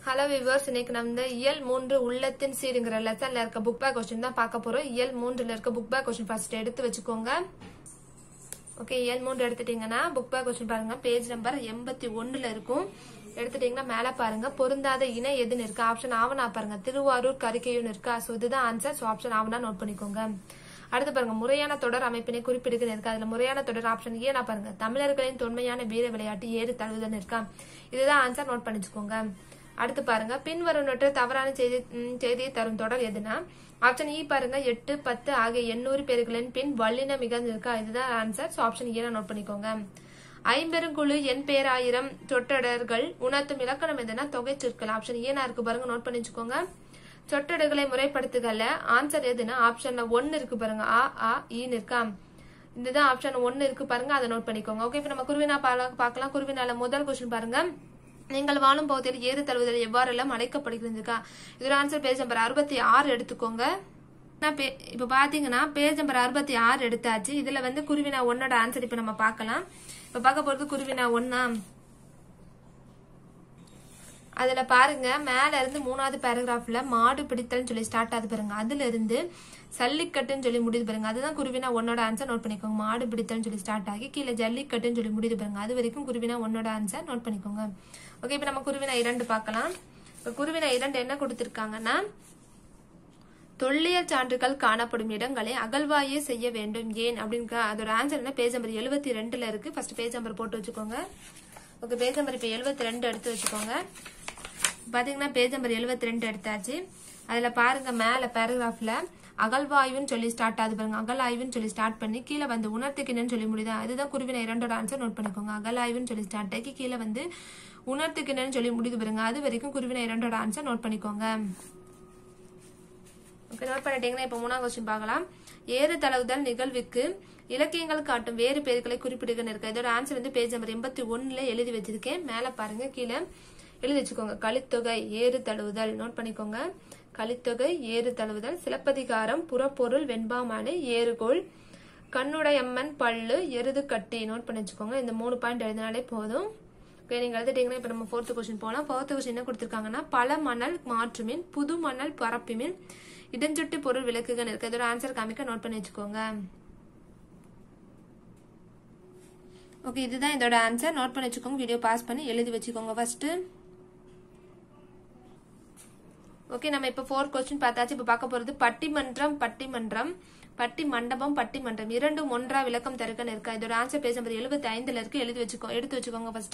hello viewers இன்னைக்கு நம்ம இந்த இயல் மூன்று உள்ளத்தின் சீருங்கிற லெசன்ல இருக்க புக் பேக் கொஸ்டின் தான் பார்க்க போறோம் இயல் மூன்றுல இருக்க புக் பேக் கொஸ்டின் ஃபர்ஸ்ட் எடுத்து வச்சுக்கோங்க ஓகே இயல் மூன்று எடுத்துட்டீங்கன்னா புக் பேக் கொஸ்டின் பாருங்க பேஜ் நம்பர் எண்பத்தி ஒண்ணுல இருக்கும் எடுத்துட்டீங்கன்னா மேல பாருங்க பொருந்தாத இணை எதுன்னு இருக்கு ஆப்ஷன் ஆவனா பாருங்க திருவாரூர் கரிக்கையும் இருக்கா ஸோ இதுதான் ஆன்சர் ஸோ ஆப்ஷன் ஆவனா நோட் பண்ணிக்கோங்க அடுத்து பாருங்க முறையான தொடர் அமைப்பினை குறிப்பிடுகிறது இருக்கு அதுல முறையான தொடர் ஆப்ஷன் ஏனா பாருங்க தமிழர்களின் தொன்மையான வீர விளையாட்டு ஏறு தழுவுதல் இருக்கா இதுதான் ஆன்சர் நோட் பண்ணிச்சுக்கோங்க அடுத்து பாருங்க பின்வருவற்ற தவறான செய்தி ம், செய்தியை தரும் தொடர் எதுனா ஆப்ஷன் இ பாருங்க எட்டு பத்து ஆகிய எண்ணூறு பேர்களின் பின் வல்லின மிகுந்து இருக்கா இதுதான் ஆன்சர் ஸோ ஆப்ஷன் ஏன நோட் பண்ணிக்கோங்க ஐம்பெருங்குழு என் பேராயிரம் சொற்றொடர்கள் உணர்த்தும் இலக்கணம் எதுனா தொகை சொற்கள் ஆப்ஷன் ஏனா இருக்கு பாருங்க நோட் பண்ணி வச்சுக்கோங்க சொற்றொடர்களை முறைப்படுத்துகல ஆன்சர் எதுனா ஆப்ஷன்ல ஒன்னு இருக்கு பாருங்க ஆ ஆ ஈன்னு இருக்கா இதுதான் ஆப்ஷன் ஒன்னு இருக்கு பாருங்க அதை நோட் பண்ணிக்கோங்க ஓகே இப்ப நம்ம குருவினா பால- பார்க்கலாம் குருவினால முதல் கொஸ்டின் பாருங்க நீங்கள் வாழும் பகுதியில் ஏறு தழுவுதல் எவ்வாறெல்லாம் அழைக்கப்படுகிறது இருக்கா இதோட ஆன்சர் பேஜ் நம்பர் அறுபத்தி ஆறு எடுத்துக்கோங்க நான் பே- இப்ப பாத்தீங்கன்னா பேஜ் நம்பர் அறுபத்தி ஆறு எடுத்தாச்சு இதுல வந்து குருவினா ஒன்னோட ஆன்சர் இப்ப நம்ம பார்க்கலாம் இப்ப பார்க்க போறது குருவினா ஒன்னா அதுல பாருங்க மேல இருந்து மூணாவது பேராகிராஃப்ல மாடு பிடித்தல்னு சொல்லி ஸ்டார்ட் ஆகுது பாருங்க அதுல இருந்து சல்லிக்கட்டுன்னு சொல்லி முடியுது பாருங்க அதுதான் குருவினா ஒன்னோட ஆன்சர் நோட் பண்ணிக்கோங்க மாடு பிடித்தல்னு சொல்லி ஸ்டார்ட் ஆகி கீழே ஜல்லிக்கட்டுன்னு சொல்லி முடியுது பாருங்க அது வரைக்கும் குருவினா ஒன்னோட ஆன்சர் நோட் பண்ணிக்கோங்க ஓகே இப்ப நம்ம குருவினா இரண்டு பார்க்கலாம் இப்ப குருவினா இரண்டு என்ன கொடுத்திருக்காங்கன்னா தொல்லியல் சான்றுகள் காணப்படும் இடங்களை அகழ்வாயே செய்ய வேண்டும் ஏன் அப்படின்னு அதோட ஆன்சர் என்ன பேஜ் நம்பர் எழுபத்தி ரெண்டுல இருக்கு ஃபர்ஸ்ட் பேஜ் நம்பர் போட்டு வச்சுக்கோங்க ஓகே பேஜ் நம்பர் இப்ப எழுபத்தி ரெண்டு எடுத்து வச்சுக்கோங்க பாத்தீங்கன்னா பேஜ் நம்பர் எழுபத்தி ரெண்டு எடுத்தாச்சு அதுல பாருங்க மேல பேராகிராஃப்ல அகழ்வாய்வுன்னு சொல்லி ஸ்டார்ட் ஆகுது பாருங்க அகலாய்வுன்னு சொல்லி ஸ்டார்ட் பண்ணி கீழே வந்து உணர்த்துக்கிணன்னு சொல்லி முடியுதா இதுதான் குருவின இரண்டோட ஆன்சர் நோட் பண்ணிக்கோங்க அகலாய்வுன்னு சொல்லி ஸ்டார்ட் ஆகி கீழே வந்து உணர்த்துக்கிணன்னு சொல்லி முடியுது பாருங்க அது வரைக்கும் குருவின இரண்டோட ஆன்சர் நோட் பண்ணிக்கோங்க ஓகே நோட் பண்ணிட்டீங்கன்னா இப்போ மூணாம் கொஸ்டின் பார்க்கலாம் ஏறு தழுவுதல் நிகழ்வுக்கு இலக்கியங்கள் காட்டும் வேறு பெயர்களை குறிப்பிடுகன்னு இருக்கு இதோட ஆன்சர் வந்து பேஜ் நம்பர் எண்பத்தி ஒண்ணுல எழுதி வச்சிருக்கேன் மேல பாருங்க கீழே எழுதி வச்சுக்கோங்க கலித்தொகை ஏறு தழுவுதல் நோட் பண்ணிக்கோங்க கலித்தொகை ஏறு தழுவுதல் சிலப்பதிகாரம் புறப்பொருள் வெண்பாமாலை ஏறுகோள் கண்ணுடையம்மன் பல்லு எருது கட்டி நோட் பண்ணி வச்சுக்கோங்க இந்த மூணு பாயிண்ட் எழுதினாலே போதும் ஓகே நீங்க எழுதிட்டீங்கன்னா இப்ப நம்ம ஃபோர்த் கொஸ்டின் போலாம் ஃபோர்த் கொஸ்டின் என்ன கொடுத்திருக்காங்கன்னா பல மணல் மாற்றுமின் புது மணல் பரப்பிமின் இடஞ்சுட்டு பொருள் விளக்குகள் இருக்கு இதோட ஆன்சர் காமிக்க நோட் பண்ணி வச்சுக்கோங்க ஓகே இதுதான் இதோட ஆன்சர் நோட் பண்ணி வச்சுக்கோங்க வீடியோ பாஸ் பண்ணி எழுதி வச்சுக்கோங்க ஃபர்ஸ்ட் ஓகே நம்ம இப்ப ஃபோர் கொஸ்டின் பார்த்தாச்சு இப்ப பார்க்க போறது பட்டிமன்றம் பட்டிமன்றம் பட்டி மண்டபம் பட்டிமன்றம் இரண்டும் ஒன்றா விளக்கம் தருக்கன்னு இருக்கா இதோட ஆன்சர் பேஜ் நம்பர் எழுபத்தி ஐந்துல இருக்கு எழுதி வச்சுக்கோ எடுத்து வச்சுக்கோங்க ஃபர்ஸ்ட்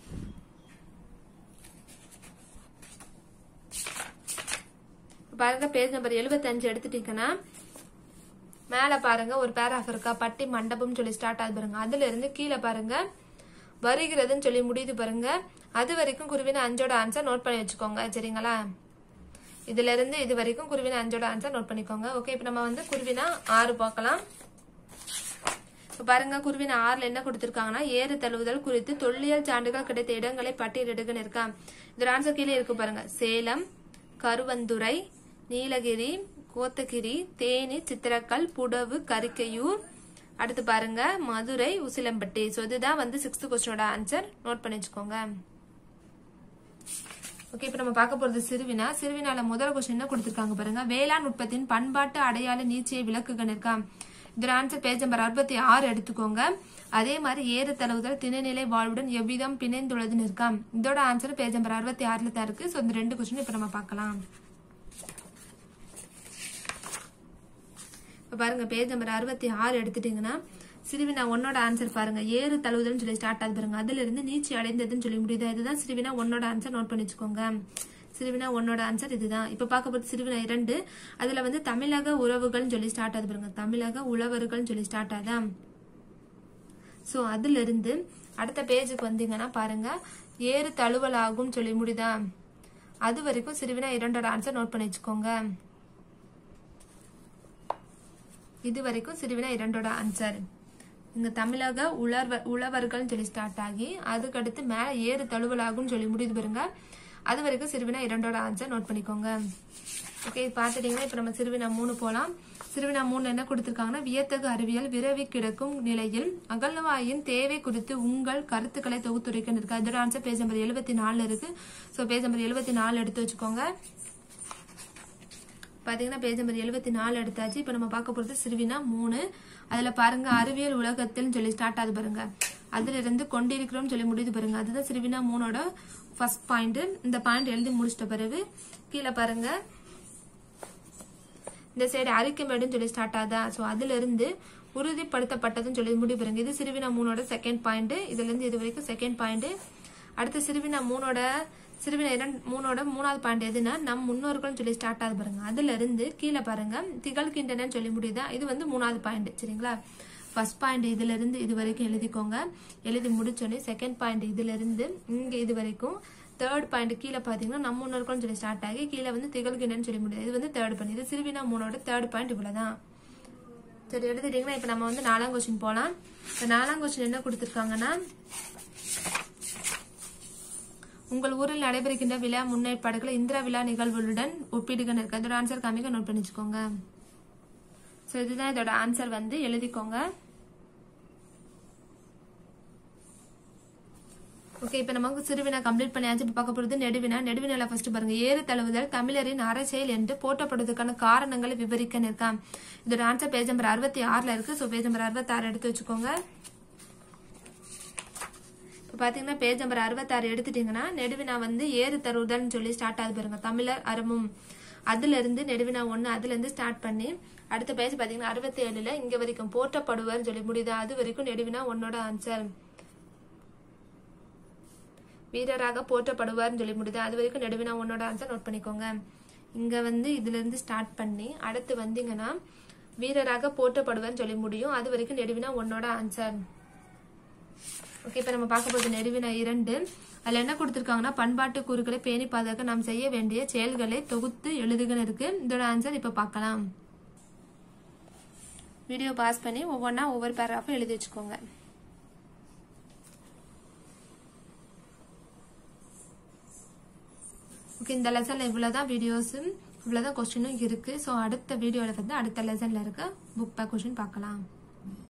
பாருங்க பேஜ் நம்பர் 75 எடுத்துட்டீங்கன்னா மேல பாருங்க ஒரு பேராஃப் இருக்கா பட்டி மண்டபம் சொல்லி ஸ்டார்ட் ஆகுது பாருங்க அதுல இருந்து கீழே பாருங்க வருகிறதுன்னு சொல்லி முடியுது பாருங்க அது வரைக்கும் குருவின அஞ்சோட ஆன்சர் நோட் பண்ணி வச்சுக்கோங்க சரிங்களா இதுல இருந்து இது வரைக்கும் குருவின அஞ்சோட ஆன்சர் நோட் பண்ணிக்கோங்க ஓகே இப்ப நம்ம வந்து குருவினா ஆறு பார்க்கலாம் இப்ப பாருங்க குருவின ஆறுல என்ன கொடுத்திருக்காங்கன்னா ஏறு தழுவுதல் குறித்து தொல்லியல் சான்றுகள் கிடைத்த இடங்களை பட்டியலிடுகன்னு இருக்கா இதோட ஆன்சர் கீழே இருக்கு பாருங்க சேலம் கருவந்துறை நீலகிரி கோத்தகிரி தேனி சித்திரக்கல் புடவு கரிக்கையூர் அடுத்து பாருங்க மதுரை உசிலம்பட்டி ஸோ இதுதான் வந்து சிக்ஸ்த் கொஸ்டினோட ஆன்சர் நோட் பண்ணி வச்சுக்கோங்க ஓகே இப்போ நம்ம பார்க்க போறது சிறுவினா சிறுவினால முதல் கொஸ்டின் என்ன கொடுத்திருக்காங்க பாருங்க வேளாண் உற்பத்தியின் பண்பாட்டு அடையாள நீட்சியை விளக்குகன்னு இருக்கா இதோட ஆன்சர் பேஜ் நம்பர் அறுபத்தி ஆறு எடுத்துக்கோங்க அதே மாதிரி ஏறு தழுவுதல் திணைநிலை வாழ்வுடன் எவ்விதம் பிணைந்துள்ளதுன்னு இருக்கா இதோட ஆன்சர் பேஜ் நம்பர் அறுபத்தி ஆறுல தான் இருக்கு ஸோ இந்த ரெண்டு கொஸ்டின் இப்போ நம்ம பார்க்கலாம் இப்போ பாருங்க பேஜ் நம்பர் அறுபத்தி ஆறு எடுத்துட்டீங்கன்னா சிறுவினா ஒன்னோட ஆன்சர் பாருங்க ஏறு தழுவுதல்னு சொல்லி ஸ்டார்ட் ஆகுது பாருங்க அதுல இருந்து நீச்சி அடைந்ததுன்னு சொல்லி முடியுது இதுதான் சிறுவினா ஒன்னோட ஆன்சர் நோட் பண்ணி வச்சுக்கோங்க சிறுவினா ஒன்னோட ஆன்சர் இதுதான் இப்ப பார்க்க போறது சிறுவினா இரண்டு அதுல வந்து தமிழக உறவுகள்னு சொல்லி ஸ்டார்ட் ஆகுது பாருங்க தமிழக உழவர்கள்னு சொல்லி ஸ்டார்ட் ஆகுதா சோ அதுல இருந்து அடுத்த பேஜுக்கு வந்தீங்கன்னா பாருங்க ஏறு தழுவல் ஆகும் சொல்லி முடியுதா அது வரைக்கும் சிறுவினா இரண்டோட ஆன்சர் நோட் பண்ணி வச்சுக்கோங்க இது வரைக்கும் சிறுவினா இரண்டோட ஆன்சர் இங்க தமிழக உழவர் உழவர்கள் சொல்லி ஸ்டார்ட் ஆகி அதுக்கடுத்து மேல ஏறு தழுவலாகும் சொல்லி முடியுது பாருங்க அது வரைக்கும் சிறுவினா இரண்டோட ஆன்சர் நோட் பண்ணிக்கோங்க ஓகே பார்த்துட்டீங்கன்னா இப்போ நம்ம சிறுவினா மூணு போலாம் சிறுவினா மூணு என்ன கொடுத்திருக்காங்கன்னா வியத்தகு அறிவியல் விரவி கிடக்கும் நிலையில் அகழ்வாயின் தேவை குறித்து உங்கள் கருத்துக்களை தொகுத்துரைக்க இருக்கு அதோட ஆன்சர் பேஜ் நம்பர் எழுபத்தி நாலுல இருக்கு ஸோ பேஜ் நம்பர் எழுபத்தி நாலு எடுத்து வச்சுக்கோங்க பாத்தீங்கன்னா பேஜ் நம்பர் எழுபத்தி நாலு எடுத்தாச்சு இப்போ நம்ம பார்க்க போறது சிறுவினா மூணு அதுல பாருங்க அறிவியல் உலகத்தில் சொல்லி ஸ்டார்ட் ஆகுது பாருங்க அதுல இருந்து கொண்டிருக்கிறோம் சொல்லி முடியுது பாருங்க அதுதான் சிறுவினா மூணோட ஃபர்ஸ்ட் பாயிண்ட் இந்த பாயிண்ட் எழுதி முடிச்சிட்ட பிறகு கீழே பாருங்க இந்த சைடு அரிக்கமேடுன்னு சொல்லி ஸ்டார்ட் ஆகுதா ஸோ அதுல இருந்து உறுதிப்படுத்தப்பட்டதுன்னு சொல்லி முடிவு பாருங்க இது சிறுவினா மூணோட செகண்ட் பாயிண்ட் இதுல இருந்து இது வரைக்கும் செகண்ட் பாயிண்ட் அடுத்து சிறுவினா மூணோட சிறுவினா இரண்டு மூணோட மூணாவது பாயிண்ட் எதுனா நம் முன்னோர்கள்னு சொல்லி ஸ்டார்ட் ஆகுது பாருங்க அதுல இருந்து கீழே பாருங்க திகழ்கின்றனன்னு சொல்லி முடியுதா இது வந்து மூணாவது பாயிண்ட் சரிங்களா ஃபர்ஸ்ட் பாயிண்ட் இதுல இருந்து இது வரைக்கும் எழுதிக்கோங்க எழுதி முடிச்சோடனே செகண்ட் பாயிண்ட் இதுல இருந்து இங்க இது வரைக்கும் தேர்ட் பாயிண்ட் கீழே பாத்தீங்கன்னா நம்ம முன்னோர்கள்னு சொல்லி ஸ்டார்ட் ஆகி கீழே வந்து திகழ்கின்றன்னு சொல்லி முடியுது இது வந்து தேர்ட் பாயிண்ட் இது சிறுவினா மூணோட தேர்ட் பாயிண்ட் இவ்வளவுதான் சரி எழுதிட்டீங்கன்னா இப்ப நம்ம வந்து நாலாம் கொஸ்டின் போலாம் இப்ப நாலாம் கொஸ்டின் என்ன கொடுத்திருக்காங்கன்னா உங்கள் ஊரில் நடைபெறுகின்ற விழா முன்னேற்பாடுகளை இந்திரா விழா நிகழ்வுகளுடன் ஒப்பிடுகன்னு இருக்கு அதோட ஆன்சர் காமிக்க நோட் பண்ணிச்சுக்கோங்க ஸோ இதுதான் இதோட ஆன்சர் வந்து எழுதிக்கோங்க ஓகே இப்போ நமக்கு சிறுவினா கம்ப்ளீட் பண்ணியாச்சு இப்போ பார்க்க போகிறது நெடுவினா நெடுவினால ஃபர்ஸ்ட் பாருங்க ஏறு தழுவுதல் தமிழரின் அரசியல் என்று போற்றப்படுவதற்கான காரணங்களை விவரிக்க இருக்கான் இதோட ஆன்சர் பேஜ் நம்பர் அறுபத்தி ஆறுல இருக்கு ஸோ பேஜ் நம்பர் அறுபத்தாறு எடுத்து வச்சுக்கோங்க இப்போ பார்த்தீங்கன்னா பேஜ் நம்பர் அறுபத்தாறு எடுத்துட்டீங்கன்னா நெடுவினா வந்து ஏறு தருதல்னு சொல்லி ஸ்டார்ட் ஆகுது பாருங்க தமிழர் அறமும் அதுல இருந்து நெடுவினா ஒண்ணு அதுல இருந்து ஸ்டார்ட் பண்ணி அடுத்த பேஜ் பாத்தீங்கன்னா அறுபத்தி ஏழுல இங்க வரைக்கும் போற்றப்படுவார்னு சொல்லி முடியுதா அது வரைக்கும் நெடுவினா ஒன்னோட ஆன்சர் வீரராக போற்றப்படுவார்னு சொல்லி முடியுது அது வரைக்கும் நெடுவினா ஒன்னோட ஆன்சர் நோட் பண்ணிக்கோங்க இங்க வந்து இதுல இருந்து ஸ்டார்ட் பண்ணி அடுத்து வந்தீங்கன்னா வீரராக போற்றப்படுவார்னு சொல்லி முடியும் அது வரைக்கும் நெடுவினா ஒன்னோட ஆன்சர் ஓகே இப்ப நம்ம பார்க்க போறது நெடுவினா இரண்டு அதுல என்ன கொடுத்திருக்காங்கன்னா பண்பாட்டு கூறுகளை பேணி பாதுகாக்க நாம் செய்ய வேண்டிய செயல்களை தொகுத்து எழுதுகன்னு இருக்கு இதோட ஆன்சர் இப்ப பார்க்கலாம் வீடியோ பாஸ் பண்ணி ஒவ்வொன்றா ஒவ்வொரு பேராஃபும் எழுதி வச்சுக்கோங்க ஓகே இந்த லெசன்ல இவ்வளவுதான் வீடியோஸும் இவ்வளவுதான் கொஸ்டினும் இருக்கு ஸோ அடுத்த வீடியோல வந்து அடுத்த லெசன்ல இருக்க புக் பேக் கொஸ்டின் பார்க்கலாம்